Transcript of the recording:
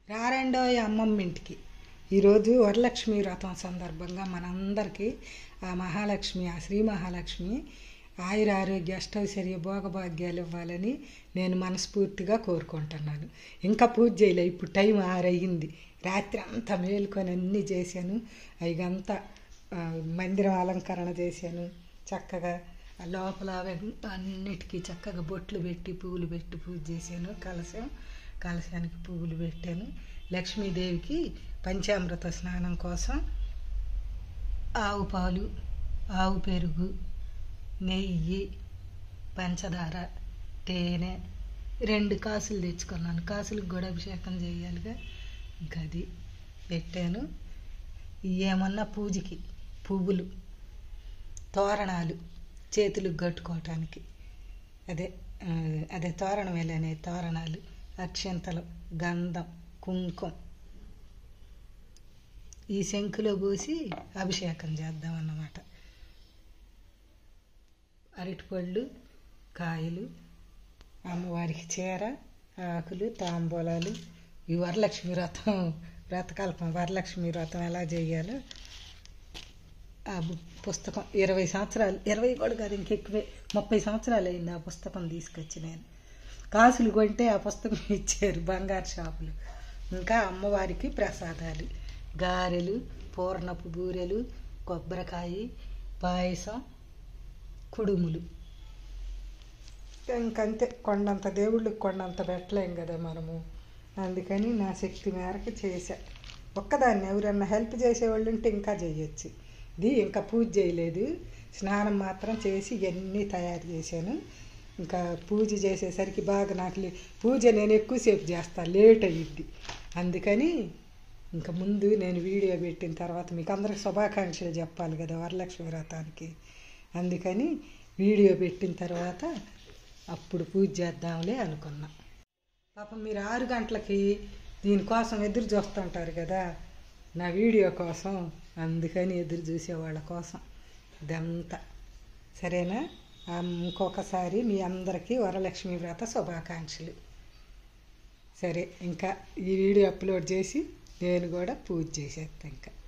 రారండో అమ్మమ్మ ఇంటికి ఈరోజు వరలక్ష్మి వ్రతం సందర్భంగా మనందరికీ ఆ మహాలక్ష్మి ఆ శ్రీ మహాలక్ష్మి ఆయుర ఆరోగ్య అష్టైశ్వర్య భోగభాగ్యాలు ఇవ్వాలని నేను మనస్ఫూర్తిగా కోరుకుంటున్నాను ఇంకా పూజ చేయలే ఇప్పుడు టైం ఆరు అయ్యింది రాత్రి అంతా మేలుకొని అన్నీ చేశాను అయిగంతా ఆ, మందిరం అలంకరణ చేశాను చక్కగా ఆ లోపల అవన్నీ అన్నిటికీ చక్కగా బొట్లు పెట్టి పువ్వులు పెట్టి పూజ చేశాను కలశం కలశానికి పువ్వులు పెట్టాను లక్ష్మీదేవికి పంచామృత స్నానం కోసం ఆవు పాలు ఆవు పెరుగు నెయ్యి పంచదార తేనె రెండు కాసులు తెచ్చుకున్నాను కాసులకు కూడా అభిషేకం చేయాలిగా ఇంకా అది పెట్టాను ఏమన్నా పూజకి పువ్వులు తోరణాలు చేతులకు కట్టుకోవటానికి అదే ఆ, అదే తోరణమేలనే తోరణాలు అక్షంతలు గంధం కుంకుమ ఈ శంకులో పోసి అభిషేకం చేద్దాం అన్నమాట అరటిపళ్ళు కాయలు అమ్మవారికి చీర ఆకులు తాంబూలాలు ఈ వరలక్ష్మి వ్రతం వ్రతకల్పం వరలక్ష్మి వ్రతం ఎలా చేయాలో ఆ బు- పుస్తకం ఇరవై సంవత్సరాలు ఇరవై కూడా కాదు ఇంకెక్కువే ముప్పై సంవత్సరాలు అయింది ఆ పుస్తకం తీసుకొచ్చి నేను కాసులు కొంటే ఆ పుస్తకం ఇచ్చారు బంగారు షాపులు ఇంకా అమ్మవారికి ప్రసాదాలు గారెలు పూర్ణపు బూరెలు కొబ్బరికాయ పాయసం కుడుములు ఇంకంతే కొండంత దేవుళ్ళకి కొండంత పెట్టలేం కదా మనము అందుకని నా శక్తి మేరకు చేశా ఒక్కదాన్ని ఎవరన్నా హెల్ప్ చేసేవాళ్ళు ఉంటే ఇంకా చేయొచ్చు ఇది ఇంకా పూజ చేయలేదు స్నానం మాత్రం చేసి ఇవన్నీ తయారు చేశాను ఇంకా పూజ చేసేసరికి బాగా నాకు లే- పూజ నేను ఎక్కువసేపు చేస్తాను లేట్ అయ్యిద్ది అందుకని ఇంకా ముందు నేను వీడియో పెట్టిన తర్వాత మీకు అందరికి శుభాకాంక్షలు చెప్పాలి కదా వరలక్ష్మి వ్రతానికి అందుకని వీడియో పెట్టిన తర్వాత అప్పుడు పూజ చేద్దాంలే అనుకున్నా పాపం మీరు ఆరు గంటలకి దీనికోసం ఎదురు చూస్తుంటారు కదా నా వీడియో కోసం అందుకని ఎదురు చూసే వాళ్ళ కోసం ఇదంతా సరేనా ఆ, ఇంకొకసారి మీ అందరికీ వరలక్ష్మి వ్రత శుభాకాంక్షలు సరే ఇంకా ఈ వీడియో అప్లోడ్ చేసి నేను కూడా పూజ చేసేస్తాను ఇంకా